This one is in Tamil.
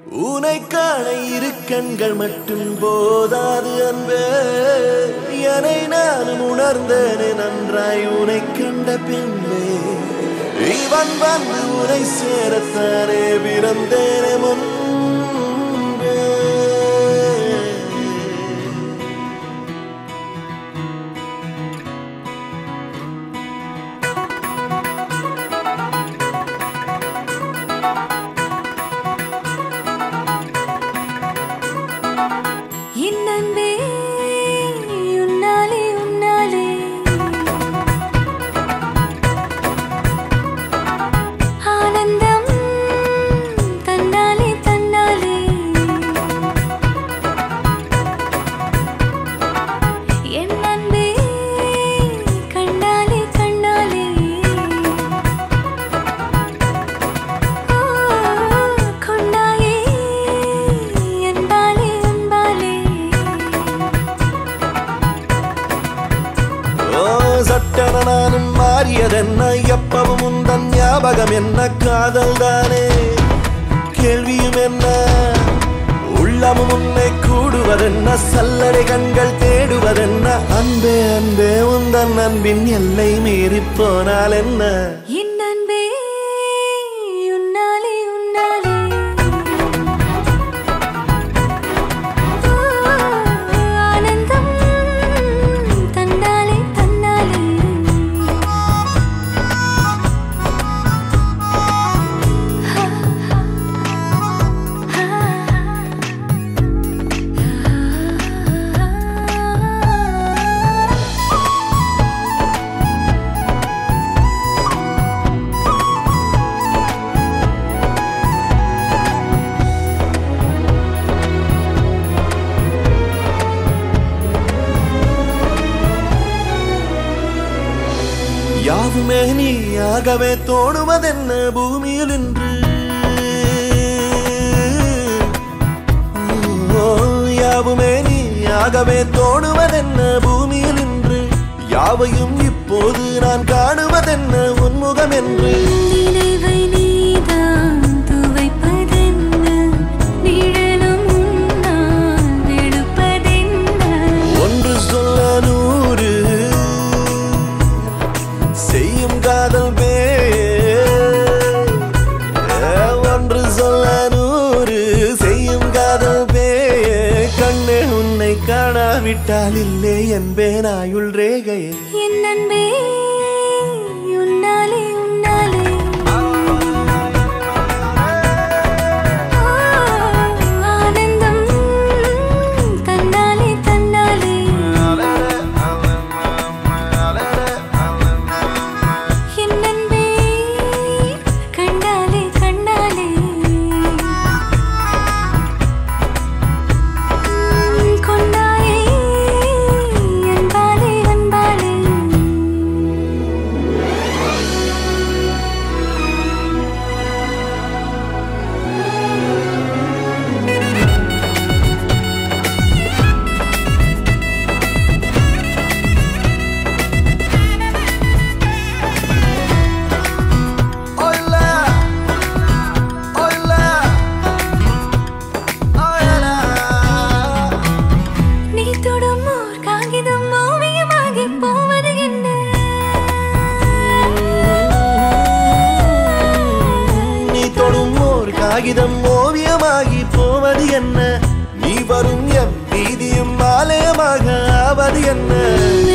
உனை காண இரு கண்கள் மட்டும் போதாது அன்பே என்னை நானும் உணர்ந்தேனே நன்றாய் உனை கண்ட பின்பே இவன் வந்து உனை சேரத்தானே பிறந்தேனே முன்பே என் அன்பே உன்னாலே உன்னாலே ஆனந்தம் தன்னாலே தன்னாலே என் அன்பே கண்ணாலே கண்ணாலே ஓ கொண்டாயே அன்பாலே அன்பாலே ஓ சட்டன நானும் மாறியதென்ன எப்பவும் உந்தன் ஞாபகம் என்ன காதல் தானே கேள்வியும் என்ன உள்ளமும் உன்னை கூடுவதென்ன சல்லடை கண்கள் தேடுவதென்ன அன்பே அன்பே உந்தன் அன்பின் எல்லை மீறி போனால் என்ன என் அன்பே உன்னாலே உன்னாலே ஓ ஆனந்தம் தன்னாலே தன்னாலே யாவுமே நீயாகவே தோணுவதென்ன பூமியில் இன்று ஓ, யாவுமே நீயாகவே தோணுவதென்ன பூமியில் இன்று யாவையும் இப்போது நான் காணுவதென்ன உன்முகம் என்று நினைவை நீதான் துவைப்பதென்ன நிழலும் உன்னால் வெளுப்பதென்ன ஒன்று சொல்ல நூறு செய்யும் காதல் பே ஒன்று சொல்ல நூறு செய்யும் காதல் பே கண்ணே உன்னை காணாவிட்டால் இல்லை என்பேன் ஆயுள் ரேகையே என் அன்பே உன்னாலே உன்னாலே ஓ ஆனந்தம் தன்னாலே தன்னாலே என் அன்பே கண்டாலே கண்டாலே கொண்டாயே அன்பாலே அன்பாலே Hola, hola, hola. நீ தொடும் ஓர் காகிதம் ஓவியமாகி போவது என்ன நீ தொடும் ஓர் காகிதம் ஓவியமாகி போவது என்ன நீ வரும் எம் வீதியும் ஆலயமாக ஆவது என்ன